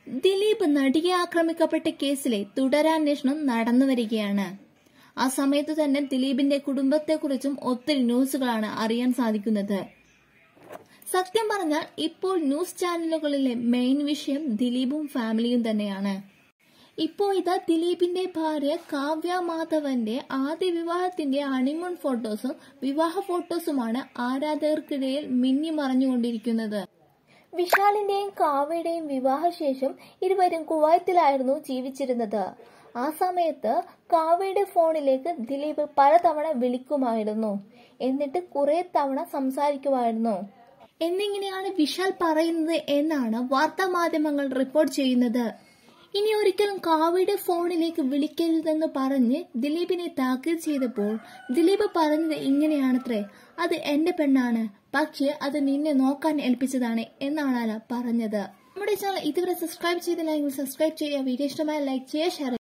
ദിലീപ് നടിയെ ആക്രമിക്കപ്പെട്ട കേസിലെ തുടരാന്വേഷണം നടന്നു വരികയാണ് ആ സമയത്ത് തന്നെ ദിലീപിന്റെ കുടുംബത്തെക്കുറിച്ചും ഒത്തിരി ന്യൂസുകളാണ് അറിയാൻ സാധിക്കുന്നത് സത്യം പറഞ്ഞാൽ ഇപ്പോൾ ന്യൂസ് ചാനലുകളിലെ മെയിൻ വിഷയം ദിലീപും ഫാമിലിയും തന്നെയാണ് ഇപ്പോ ഇതാ ദിലീപിന്റെ ഭാര്യ കാവ്യ മാധവന്റെ ആദ്യ വിവാഹത്തിന്റെ ഹണിമൂൺ ഫോട്ടോസും വിവാഹ ഫോട്ടോസുമാണ് ആരാധകർക്കിടയിൽ മിന്നി മറഞ്ഞുകൊണ്ടിരിക്കുന്നത് വിശാലിന്റെയും കാവ്യയുടെയും വിവാഹശേഷം ഇരുവരും കുവൈത്തിലായിരുന്നു ജീവിച്ചിരുന്നത് ആ സമയത്ത് കാവ്യയുടെ ഫോണിലേക്ക് ദിലീപ് പലതവണ വിളിക്കുമായിരുന്നു എന്നിട്ട് കുറെ തവണ സംസാരിക്കുമായിരുന്നു എന്നിങ്ങനെയാണ് വിശാൽ പറയുന്നത് എന്നാണ് വാർത്താ മാധ്യമങ്ങൾ റിപ്പോർട്ട് ചെയ്യുന്നത് ഇനി ഒരിക്കലും കാവ്യയുടെ ഫോണിലേക്ക് വിളിക്കരുതെന്ന് പറഞ്ഞ് ദിലീപിനെ താക്കീത് ചെയ്തപ്പോൾ ദിലീപ് പറഞ്ഞത് ഇങ്ങനെയാണത്രേ അത് എന്റെ പെണ്ണാണ് പക്ഷേ അത് നിന്നെ നോക്കാൻ ഏൽപ്പിച്ചതാണ് എന്നാണ് പറഞ്ഞത് നമ്മുടെ ചാനൽ ഇതുവരെ സബ്സ്ക്രൈബ് ചെയ്തില്ലെങ്കിൽ സബ്സ്ക്രൈബ് ചെയ്യുക വീഡിയോ ഇഷ്ടമായ ലൈക്ക് ചെയ്യുക ഷെയർ